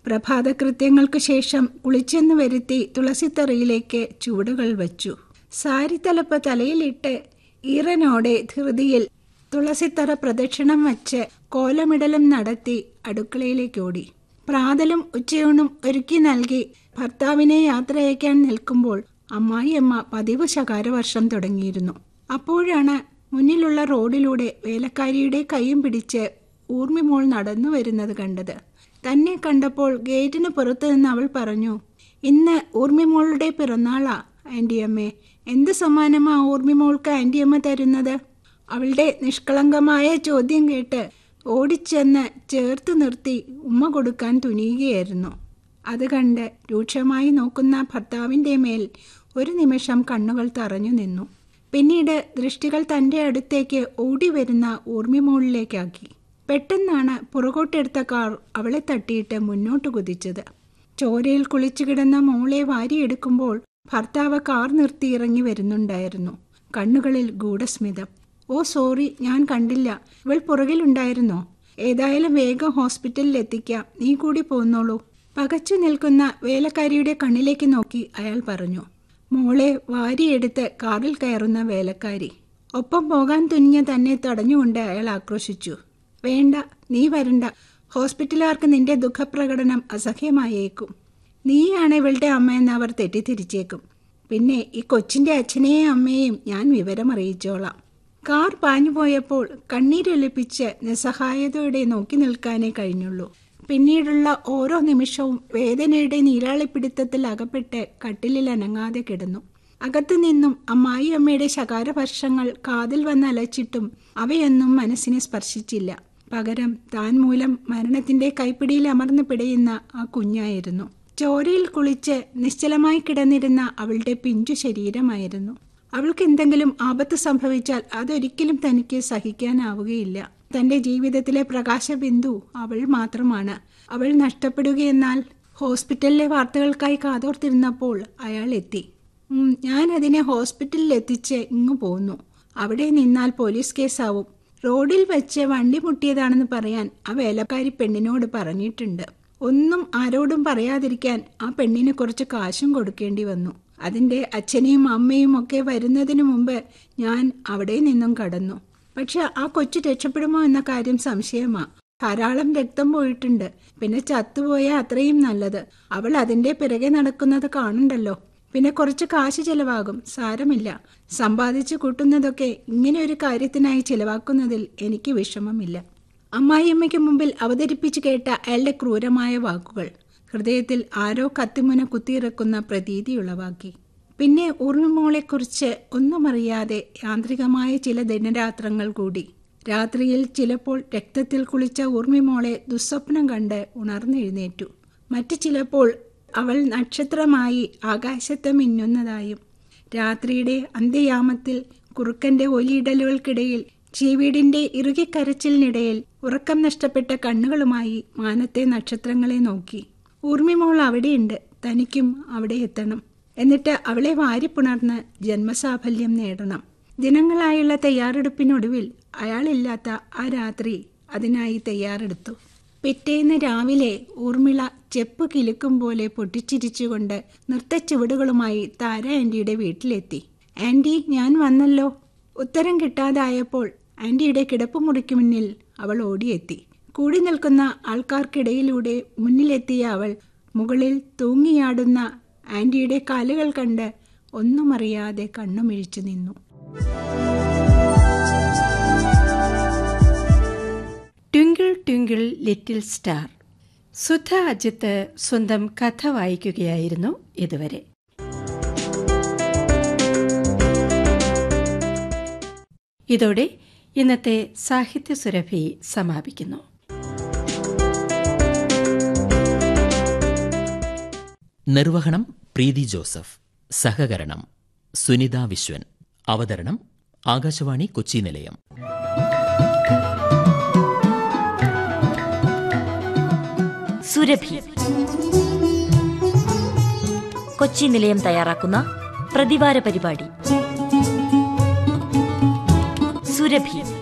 പ്രഭാതകൃത്യങ്ങൾക്ക് ശേഷം കുളിച്ചെന്ന് വരുത്തി തുളസിത്തറയിലേക്ക് ചുവടുകൾ വച്ചു സാരിത്തലപ്പ് തലയിലിട്ട് ഈറനോടെ ധൃതിയിൽ തുളസിത്തറ പ്രദക്ഷിണം വച്ച് കോലമിടലും നടത്തി അടുക്കളയിലേക്ക് ഓടി പ്രാതലും ഉച്ചയൂണും ഒരുക്കി നൽകി ഭർത്താവിനെ യാത്രയക്കാൻ നിൽക്കുമ്പോൾ അമ്മായിയമ്മ പതിവ് ശകാരവർഷം തുടങ്ങിയിരുന്നു അപ്പോഴാണ് മുന്നിലുള്ള റോഡിലൂടെ വേലക്കാരിയുടെ കൈയും പിടിച്ച് ഊർമിമോൾ നടന്നു വരുന്നത് കണ്ടത് തന്നെ കണ്ടപ്പോൾ ഗേറ്റിന് പുറത്തു നിന്ന് അവൾ പറഞ്ഞു ഇന്ന് ഊർമിമോളുടെ പിറന്നാളാ ആൻറ്റിയമ്മേ എന്ത് സമ്മാനമാ ഊർമിമോൾക്ക് ആൻറ്റിയമ്മ തരുന്നത് അവളുടെ നിഷ്കളങ്കമായ ചോദ്യം കേട്ട് ഓടിച്ചെന്ന് ചേർത്ത് നിർത്തി ഉമ്മ കൊടുക്കാൻ തുനിയുകയായിരുന്നു അത് കണ്ട് രൂക്ഷമായി നോക്കുന്ന ഭർത്താവിൻ്റെ മേൽ ഒരു നിമിഷം കണ്ണുകൾ തറഞ്ഞു നിന്നു പിന്നീട് ദൃഷ്ടികൾ തൻ്റെ അടുത്തേക്ക് ഓടി വരുന്ന ഊർമിമോളിലേക്കാക്കി പെട്ടെന്നാണ് പുറകോട്ടെടുത്ത കാർ അവളെ തട്ടിയിട്ട് മുന്നോട്ട് കുതിച്ചത് ചോരയിൽ കുളിച്ചു കിടന്ന മോളെ വാരിയെടുക്കുമ്പോൾ ഭർത്താവ് കാർ നിർത്തി ഇറങ്ങി വരുന്നുണ്ടായിരുന്നു കണ്ണുകളിൽ ഗൂഢസ്മിതം ഓ സോറി ഞാൻ കണ്ടില്ല ഇവൾ പുറകിലുണ്ടായിരുന്നോ ഏതായാലും വേഗം ഹോസ്പിറ്റലിൽ എത്തിക്കാം നീ കൂടി പോന്നോളൂ പകച്ചു നിൽക്കുന്ന വേലക്കാരിയുടെ കണ്ണിലേക്ക് നോക്കി അയാൾ പറഞ്ഞു മോളെ വാരിയെടുത്ത് കാറിൽ കയറുന്ന വേലക്കാരി ഒപ്പം പോകാൻ തുനിഞ്ഞ തന്നെ തടഞ്ഞുകൊണ്ട് അയാൾ ആക്രോശിച്ചു വേണ്ട നീ വരണ്ട ഹോസ്പിറ്റലുകാർക്ക് നിന്റെ ദുഃഖപ്രകടനം അസഹ്യമായേക്കും നീയാണ് ഇവളുടെ അമ്മയെന്ന് അവർ തെറ്റിദ്ധരിച്ചേക്കും പിന്നെ ഈ കൊച്ചിൻ്റെ അച്ഛനെയും അമ്മയെയും ഞാൻ വിവരം അറിയിച്ചോളാം കാർ പാഞ്ഞുപോയപ്പോൾ കണ്ണീരൊലിപ്പിച്ച് നിസ്സഹായതയോടെ നോക്കി നിൽക്കാനേ കഴിഞ്ഞുള്ളൂ പിന്നീടുള്ള ഓരോ നിമിഷവും വേദനയുടെ നീരാളിപ്പിടുത്തത്തിൽ അകപ്പെട്ട് കട്ടിലിൽ അനങ്ങാതെ കിടന്നു അകത്തു നിന്നും അമ്മായി അമ്മയുടെ ശകാരവർഷങ്ങൾ കാതിൽ വന്ന് അലച്ചിട്ടും അവയൊന്നും മനസ്സിനെ സ്പർശിച്ചില്ല പകരം താൻ മൂലം മരണത്തിന്റെ കൈപ്പിടിയിൽ അമർന്നു പിടയുന്ന ആ കുഞ്ഞായിരുന്നു ചോരയിൽ കുളിച്ച് നിശ്ചലമായി കിടന്നിരുന്ന അവളുടെ പിഞ്ചു ശരീരമായിരുന്നു അവൾക്ക് എന്തെങ്കിലും ആപത്ത് സംഭവിച്ചാൽ അതൊരിക്കലും തനിക്ക് സഹിക്കാനാവുകയില്ല തന്റെ ജീവിതത്തിലെ പ്രകാശബിന്ദു അവൾ മാത്രമാണ് അവൾ നഷ്ടപ്പെടുകയെന്നാൽ ഹോസ്പിറ്റലിലെ വാർത്തകൾക്കായി കാതോർത്തിരുന്നപ്പോൾ അയാൾ എത്തി ഉം, ഞാൻ അതിനെ ഹോസ്പിറ്റലിൽ എത്തിച്ച് ഇങ്ങു പോന്നു അവിടെ നിന്നാൽ പോലീസ് കേസാവും റോഡിൽ വെച്ച് വണ്ടി മുട്ടിയതാണെന്ന് പറയാൻ ആ വേലക്കാരി പെണ്ണിനോട് പറഞ്ഞിട്ടുണ്ട് ഒന്നും ആരോടും പറയാതിരിക്കാൻ ആ പെണ്ണിന് കുറച്ച് കാശും കൊടുക്കേണ്ടി വന്നു അതിൻ്റെ അച്ഛനെയും അമ്മയും ഒക്കെ വരുന്നതിന് മുമ്പ് ഞാൻ അവിടെ നിന്നും കടന്നു പക്ഷെ ആ കൊച്ചു രക്ഷപ്പെടുമോ എന്ന കാര്യം സംശയമാ ധാരാളം രക്തം പോയിട്ടുണ്ട് പിന്നെ ചത്തുപോയ അത്രയും നല്ലത് അവൾ അതിന്റെ പിറകെ നടക്കുന്നത് കാണണ്ടല്ലോ പിന്നെ കുറച്ച് കാശ് ചെലവാകും സാരമില്ല സമ്പാദിച്ചു കൂട്ടുന്നതൊക്കെ ഇങ്ങനെ ഒരു കാര്യത്തിനായി ചിലവാക്കുന്നതിൽ എനിക്ക് വിഷമമില്ല അമ്മായിയമ്മയ്ക്ക് മുമ്പിൽ അവതരിപ്പിച്ചു കേട്ട അയാളുടെ ക്രൂരമായ വാക്കുകൾ ഹൃദയത്തിൽ ആരോ കത്തിമുന കുത്തിയിറക്കുന്ന പ്രതീതിയുളവാക്കി പിന്നെ ഊർമിമോളെക്കുറിച്ച് ഒന്നും അറിയാതെ യാന്ത്രികമായ ചില ദിനരാത്രങ്ങൾ കൂടി രാത്രിയിൽ ചിലപ്പോൾ രക്തത്തിൽ കുളിച്ച ഊർമിമോളെ ദുസ്വപ്നം കണ്ട് ഉണർന്നെഴുന്നേറ്റു മറ്റു ചിലപ്പോൾ അവൾ നക്ഷത്രമായി ആകാശത്ത് മിന്നുന്നതായും രാത്രിയുടെ അന്ത്യയാമത്തിൽ കുറുക്കന്റെ ഒലിയിടലുകൾക്കിടയിൽ ചീവീടിന്റെ ഇറുകിക്കരച്ചിലിനിടയിൽ ഉറക്കം നഷ്ടപ്പെട്ട കണ്ണുകളുമായി മാനത്തെ നക്ഷത്രങ്ങളെ നോക്കി ഊർമിമോൾ അവിടെയുണ്ട് തനിക്കും അവിടെ എത്തണം എന്നിട്ട് അവളെ വാരിപ്പുണർന്ന് ജന്മസാഫല്യം നേടണം ദിനങ്ങളായുള്ള തയ്യാറെടുപ്പിനൊടുവിൽ അയാളില്ലാത്ത ആ രാത്രി അതിനായി തയ്യാറെടുത്തു പിറ്റേന്ന് രാവിലെ ഊർമിള ചെപ്പ് കിലുക്കും പോലെ പൊട്ടിച്ചിരിച്ചുകൊണ്ട് നൃത്തച്ചുവടുകളുമായി താര ആൻറ്റിയുടെ വീട്ടിലെത്തി ആൻറ്റി ഞാൻ വന്നല്ലോ ഉത്തരം കിട്ടാതായപ്പോൾ ആൻറ്റിയുടെ കിടപ്പുമുറിക്ക് മുന്നിൽ അവൾ ഓടിയെത്തി കൂടി നിൽക്കുന്ന ആൾക്കാർക്കിടയിലൂടെ മുന്നിലെത്തിയ അവൾ മുകളിൽ തൂങ്ങിയാടുന്ന ആൻറ്റിയുടെ കാലുകൾ കണ്ട് ഒന്നും അറിയാതെ കണ്ണുമിഴിച്ചു നിന്നു twinkle twinkle little star Sudha Ajith സ്വന്തം കഥ വായിക്കുകയായിരുന്നു ഇതുവരെ ഇതോടെ ഇന്നത്തെ സാഹിത്യ സുരഭി സമാപിക്കുന്നു നിർവഹണം പ്രീതി ജോസഫ് സഹകരണം സുനിത വിശ്വൻ അവതരണം ആകാശവാണി കൊച്ചി നിലയം സുരഭി കൊച്ചി നിലയം തയ്യാറാക്കുന്ന പ്രതിവാര പരിപാടി സുരഭി